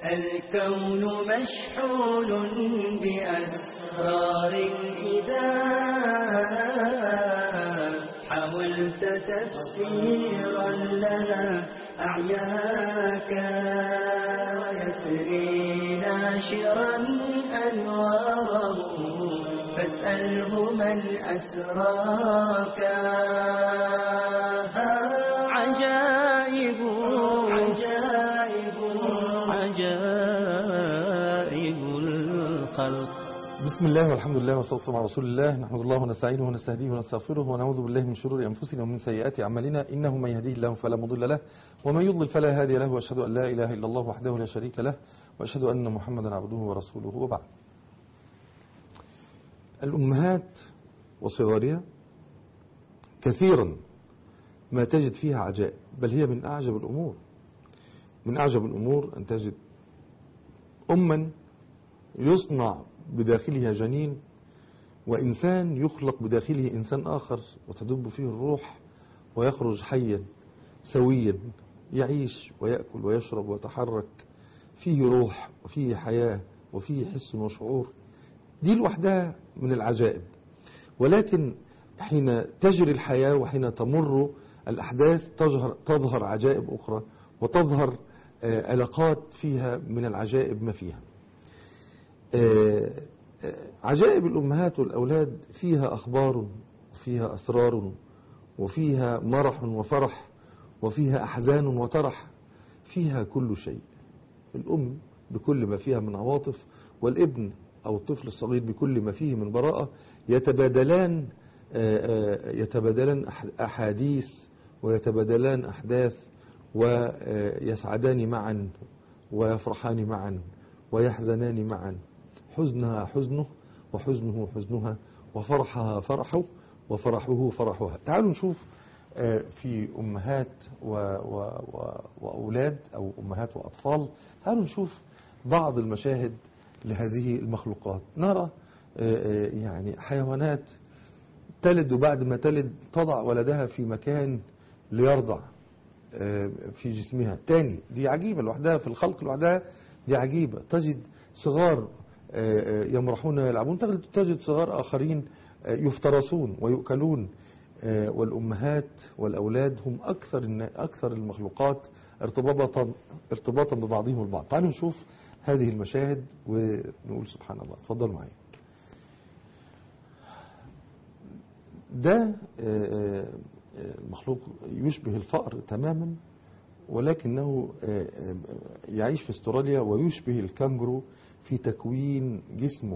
الكون مشحون بأسرار إذا حاولت تفسيرا لها أعياك يسري ناشرا أنواره فاسأله من أسراك عجائب عجائب عجائب الخلق بسم الله والحمد لله والصلاة والسلام على رسول الله نحمد الله ونستعينه ونستهديه ونستغفره ونعوذ بالله من شرور أنفسنا ومن سيئات أعمالنا إنه من يهديه الله فلا مضل له ومن يضلل فلا هادي له وأشهد أن لا إله إلا الله وحده لا شريك له وأشهد أن محمدا عبده ورسوله وبعد الأمهات وصغارها كثيرا ما تجد فيها عجائب بل هي من أعجب الأمور من أعجب الأمور أن تجد أما يصنع بداخلها جنين وإنسان يخلق بداخله إنسان آخر وتدب فيه الروح ويخرج حيا سويا يعيش ويأكل ويشرب ويتحرك فيه روح وفيه حياة وفيه حس وشعور دي لوحدها من العجائب ولكن حين تجري الحياة وحين تمر الأحداث تظهر, تظهر عجائب أخرى وتظهر علاقات فيها من العجائب ما فيها عجائب الأمهات والأولاد فيها أخبار وفيها أسرار وفيها مرح وفرح وفيها أحزان وترح فيها كل شيء الأم بكل ما فيها من عواطف والابن أو الطفل الصغير بكل ما فيه من براءة يتبادلان يتبادلان أحاديث ويتبادلان أحداث ويسعدان معا ويفرحان معا ويحزنان معا حزنها حزنه وحزنه حزنها وفرحها فرحه وفرحه فرحها تعالوا نشوف في أمهات و و و وأولاد أو أمهات وأطفال تعالوا نشوف بعض المشاهد لهذه المخلوقات نرى يعني حيوانات تلد وبعد ما تلد تضع ولدها في مكان ليرضع في جسمها تاني دي عجيبة لوحدها في الخلق لوحدها دي عجيبة تجد صغار يمرحون ويلعبون تجد صغار آخرين يفترسون ويؤكلون والأمهات والأولاد هم أكثر أكثر المخلوقات ارتباطا ارتباطا ببعضهم البعض تعالوا نشوف هذه المشاهد ونقول سبحان الله تفضلوا معي ده مخلوق يشبه الفأر تماما ولكنه يعيش في استراليا ويشبه الكانجرو في تكوين جسمه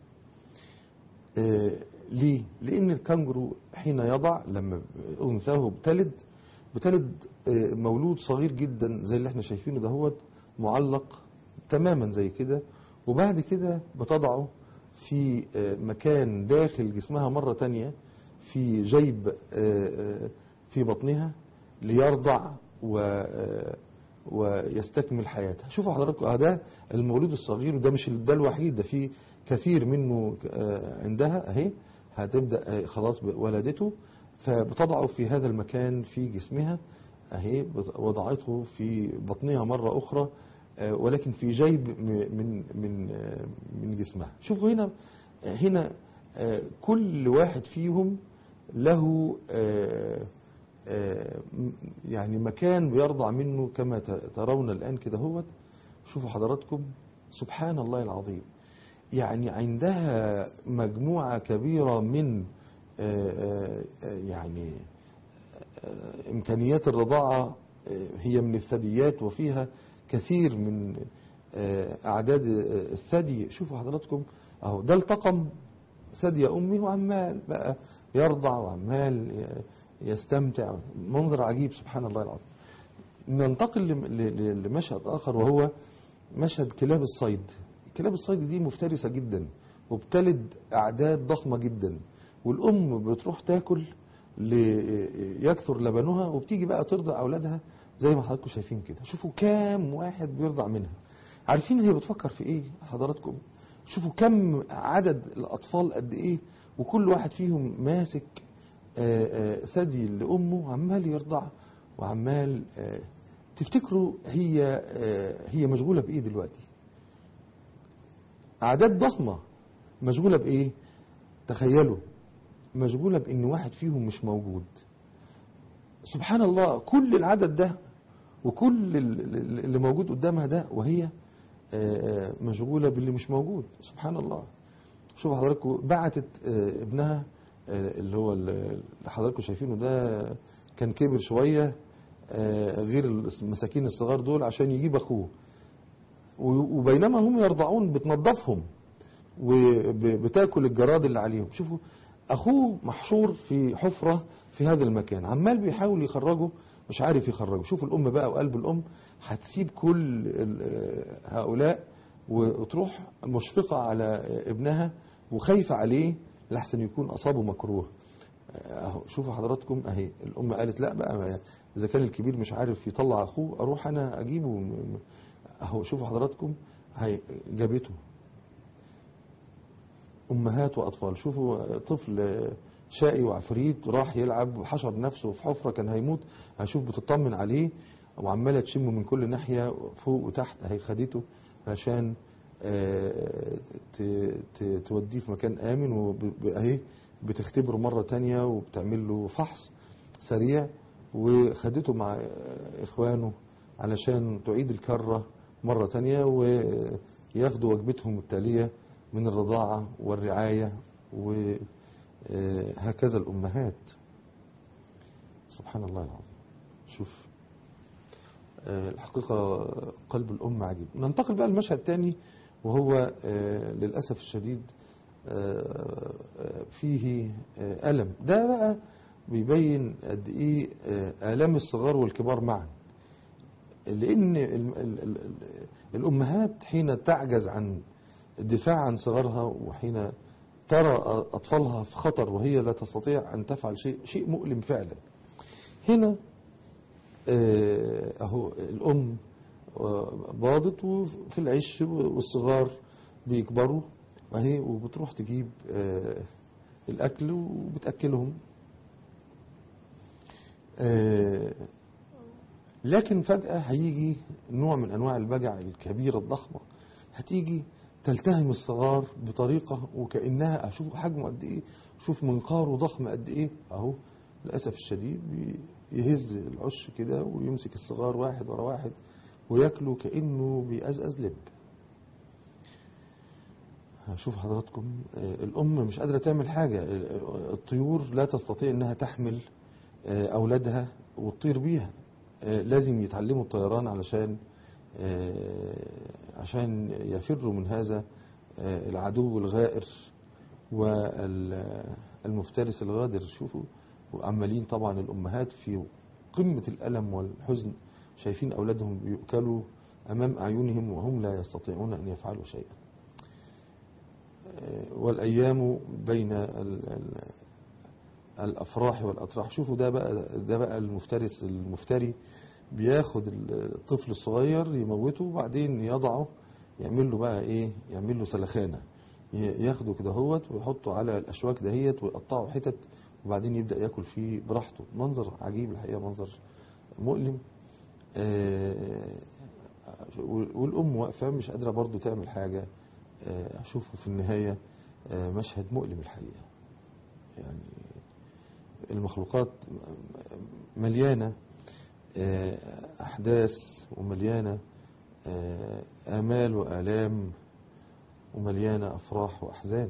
ليه؟ لأن الكانجرو حين يضع لما أنثاه بتلد بتلد مولود صغير جدا زي اللي احنا شايفينه دهوت معلق تماما زي كده وبعد كده بتضعه في مكان داخل جسمها مرة تانية في جيب في بطنها ليرضع و ويستكمل حياتها شوفوا حضراتكم ده المولود الصغير وده مش ده الوحيد ده في كثير منه عندها اهي هتبدا خلاص ولدته فبتضعه في هذا المكان في جسمها اهي وضعته في بطنها مرة أخرى ولكن في جيب من من من جسمها شوفوا هنا هنا كل واحد فيهم له يعني مكان بيرضع منه كما ترون الآن كده هو شوفوا حضراتكم سبحان الله العظيم يعني عندها مجموعة كبيرة من يعني إمكانيات الرضاعة هي من الثدييات وفيها كثير من أعداد الثدي شوفوا حضراتكم أهو ده التقم ثدي أمي وعمال بقى يرضع وعمال يستمتع منظر عجيب سبحان الله العظيم ننتقل لمشهد آخر وهو مشهد كلاب الصيد كلاب الصيد دي مفترسة جدا وبتلد أعداد ضخمة جدا والأم بتروح تاكل ليكثر لبنها وبتيجي بقى ترضع أولادها زي ما حضراتكم شايفين كده شوفوا كام واحد بيرضع منها عارفين هي بتفكر في ايه حضراتكم شوفوا كم عدد الأطفال قد ايه وكل واحد فيهم ماسك ثدي لأمه عمال يرضع وعمال تفتكروا هي آه، هي مشغولة بإيه دلوقتي أعداد ضخمة مشغولة بإيه تخيلوا مشغولة بإن واحد فيهم مش موجود سبحان الله كل العدد ده وكل ال- ال- اللي موجود قدامها ده وهي آه، آه، مشغولة باللي مش موجود سبحان الله شوف حضراتكم بعتت آه، ابنها آه، اللي هو ال- اللي حضراتكم شايفينه ده كان كبر شوية آه، غير المساكين الصغار دول عشان يجيب أخوه و- وبينما هم يرضعون بتنظفهم وبتاكل الجراد اللي عليهم شوفوا اخوه محشور في حفرة في هذا المكان عمال بيحاول يخرجه مش عارف يخرجه شوف الام بقى وقلب الام هتسيب كل ال- هؤلاء وتروح مشفقة على ابنها وخايفة عليه لحسن يكون أصابه مكروه اهو شوفوا حضراتكم اهي الام قالت لا بقى ما- اذا كان الكبير مش عارف يطلع اخوه اروح انا اجيبه م- م- اهو شوفوا حضراتكم هي جابته امهات واطفال شوفوا طفل شقي وعفريت راح يلعب وحشر نفسه في حفره كان هيموت هشوف بتطمن عليه وعماله تشمه من كل ناحيه فوق وتحت اهي خدته عشان آه، ت- ت- توديه في مكان امن واهي بتختبره مره تانية وبتعمل له فحص سريع وخدته مع آه، اخوانه علشان تعيد الكره مره تانية وياخدوا وجبتهم التاليه من الرضاعه والرعايه وهكذا الامهات سبحان الله العظيم شوف آه، الحقيقة قلب الأم عجيب ننتقل بقى المشهد الثاني وهو آه، للأسف الشديد آه، آه، فيه آه، ألم ده بقى بيبين قد إيه آه، آلام الصغار والكبار معا لأن ال- ال- ال- ال- الأمهات حين تعجز عن الدفاع عن صغارها وحين ترى أطفالها في خطر وهي لا تستطيع أن تفعل شيء شيء مؤلم فعلا هنا آه، اهو الام آه، باضت وفي العش والصغار بيكبروا وهي وبتروح تجيب آه، الاكل وبتاكلهم آه، لكن فجأة هيجي نوع من أنواع البجع الكبيرة الضخمة هتيجي تلتهم الصغار بطريقة وكأنها أشوف حجمه قد إيه شوف منقاره ضخم قد إيه أهو للأسف الشديد بيهز العش كده ويمسك الصغار واحد ورا واحد وياكله كأنه بيأزأز لب شوف حضراتكم آه، الأم مش قادرة تعمل حاجة آه، الطيور لا تستطيع أنها تحمل آه، أولادها وتطير بيها آه، لازم يتعلموا الطيران علشان آه، عشان يفروا من هذا آه، العدو الغائر والمفترس الغادر شوفوا وعمالين طبعا الأمهات في قمة الألم والحزن شايفين أولادهم بيؤكلوا أمام أعينهم وهم لا يستطيعون أن يفعلوا شيئا آه، والأيام بين ال- ال- الأفراح والأطراح شوفوا ده بقى ده بقى المفترس المفتري بياخد الطفل الصغير يموته وبعدين يضعه يعمل له بقى ايه يعمل له سلخانه ي- ياخده كده هوت ويحطه على الاشواك دهيت ويقطعه حتت وبعدين يبدا ياكل فيه براحته منظر عجيب الحقيقه منظر مؤلم آه، والام واقفه مش قادره برضو تعمل حاجه آه، اشوفه في النهايه آه، مشهد مؤلم الحقيقه يعني المخلوقات مليانه آه، أحداث ومليانة آه، آمال وآلام ومليانة أفراح وأحزان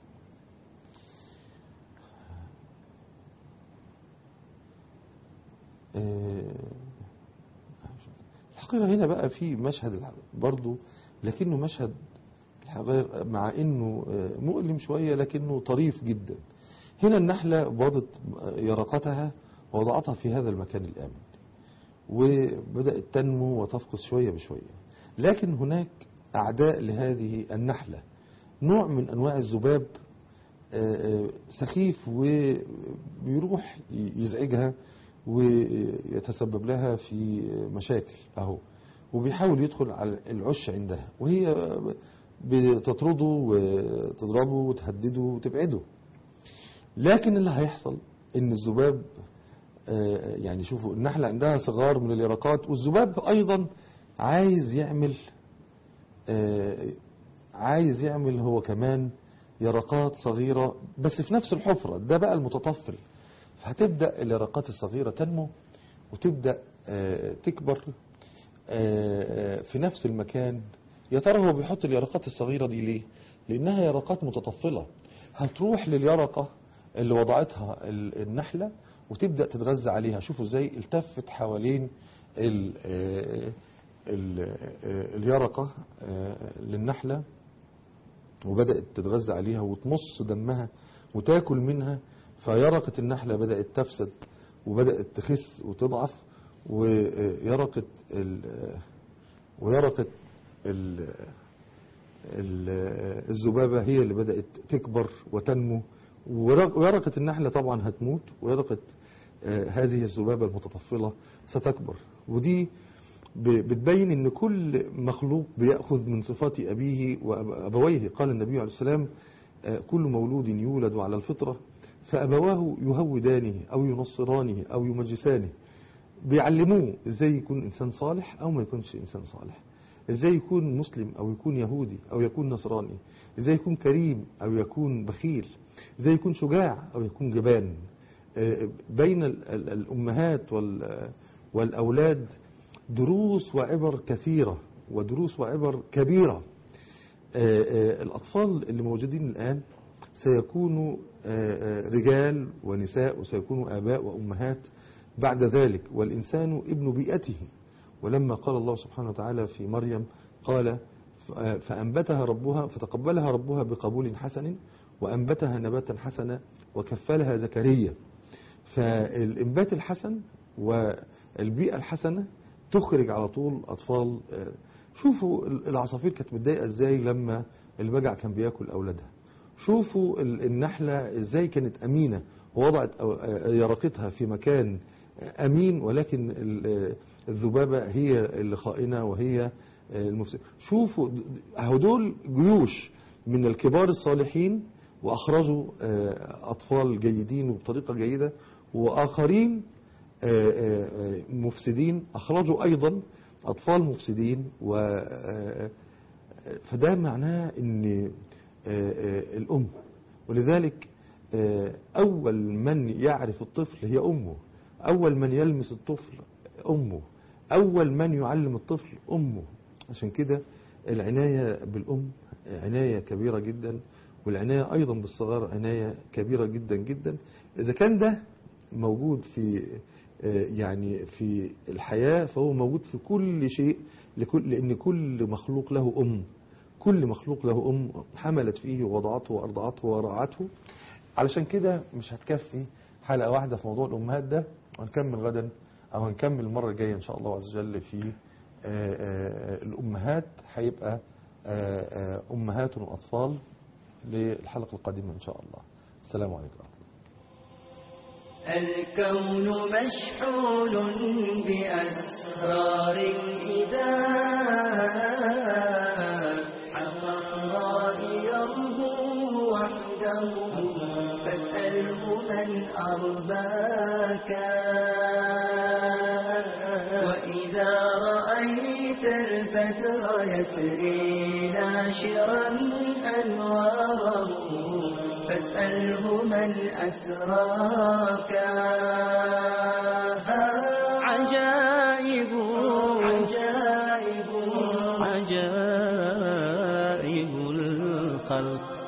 آه، الحقيقة هنا بقى في مشهد برضو لكنه مشهد الحقيقة مع انه آه، مؤلم شوية لكنه طريف جدا هنا النحلة باضت يرقتها ووضعتها في هذا المكان الآمن وبدأت تنمو وتفقس شوية بشوية لكن هناك أعداء لهذه النحلة نوع من أنواع الذباب آه، آه، سخيف وبيروح يزعجها ويتسبب لها في مشاكل أهو وبيحاول يدخل على العش عندها وهي بتطرده وتضربه وتهدده وتبعده لكن اللي هيحصل ان الذباب آه، يعني شوفوا النحلة عندها صغار من اليرقات والذباب أيضا عايز يعمل آه، عايز يعمل هو كمان يرقات صغيرة بس في نفس الحفرة ده بقى المتطفل فهتبدأ اليرقات الصغيرة تنمو وتبدأ آه، تكبر آه، آه، في نفس المكان يا ترى هو بيحط اليرقات الصغيرة دي ليه لأنها يرقات متطفلة هتروح لليرقة اللي وضعتها ال- النحلة وتبدأ تتغذى عليها شوفوا ازاي التفت حوالين ال- آه، ال- آه، اليرقة آه، للنحلة وبدأت تتغذى عليها وتمص دمها وتاكل منها فيرقة النحلة بدأت تفسد وبدأت تخس وتضعف ويرقة ال ويرقة ال ال- الذبابة هي اللي بدأت تكبر وتنمو ورق- ويرقة النحلة طبعا هتموت ويرقة آه، هذه الذبابة المتطفلة ستكبر ودي ب- بتبين ان كل مخلوق بيأخذ من صفات أبيه وأبويه قال النبي عليه السلام آه، كل مولود يولد على الفطرة فأبواه يهودانه أو ينصرانه أو يمجسانه بيعلموه ازاي يكون انسان صالح او ما يكونش انسان صالح ازاي يكون مسلم او يكون يهودي او يكون نصراني ازاي يكون كريم او يكون بخيل ازاي يكون شجاع او يكون جبان آه، بين ال- ال- الامهات وال- والاولاد دروس وعبر كثيرة ودروس وعبر كبيرة آه، آه، الأطفال اللي موجودين الآن سيكونوا آه، آه، رجال ونساء وسيكونوا آباء وأمهات بعد ذلك والإنسان ابن بيئته ولما قال الله سبحانه وتعالى في مريم قال ف- آه، فأنبتها ربها فتقبلها ربها بقبول حسن وأنبتها نباتا حسنا وكفلها زكريا فالإنبات الحسن والبيئة الحسنة تخرج على طول أطفال آه، شوفوا ال- العصافير كانت متضايقة ازاي لما البجع كان بياكل أولادها شوفوا ال- النحلة ازاي كانت أمينة ووضعت أو- آه، يرقتها في مكان آه، أمين ولكن ال- آه، الذبابة هي اللي خائنة وهي آه، المفسدة شوفوا د- د- أهو دول جيوش من الكبار الصالحين وأخرجوا آه، أطفال جيدين وبطريقة جيدة وآخرين آه، آه، آه، مفسدين أخرجوا أيضا أطفال مفسدين و آه، فده معناه ان آه، آه، الأم ولذلك آه، أول من يعرف الطفل هي أمه أول من يلمس الطفل أمه أول من يعلم الطفل أمه عشان كده العناية بالأم عناية كبيرة جدا والعناية أيضا بالصغار عناية كبيرة جدا جدا إذا كان ده موجود في آه، يعني في الحياة فهو موجود في كل شيء لكل لأن كل مخلوق له أم كل مخلوق له أم حملت فيه ووضعته وأرضعته ورعته علشان كده مش هتكفي حلقة واحدة في موضوع الأمهات ده وهنكمل غدا أو هنكمل المرة الجاية إن شاء الله عز وجل في آه، آه، الأمهات هيبقى آه، آه، أمهات وأطفال للحلقة القادمة إن شاء الله السلام عليكم ورحمة الله الكون مشحون بأسرار إذا حق الله يرجو وحده فاسأله من أرباك وإذا رأيت البدر يسري ناشرا أنواره فاسأله من أسراك عجائب عجائب عجائب الخلق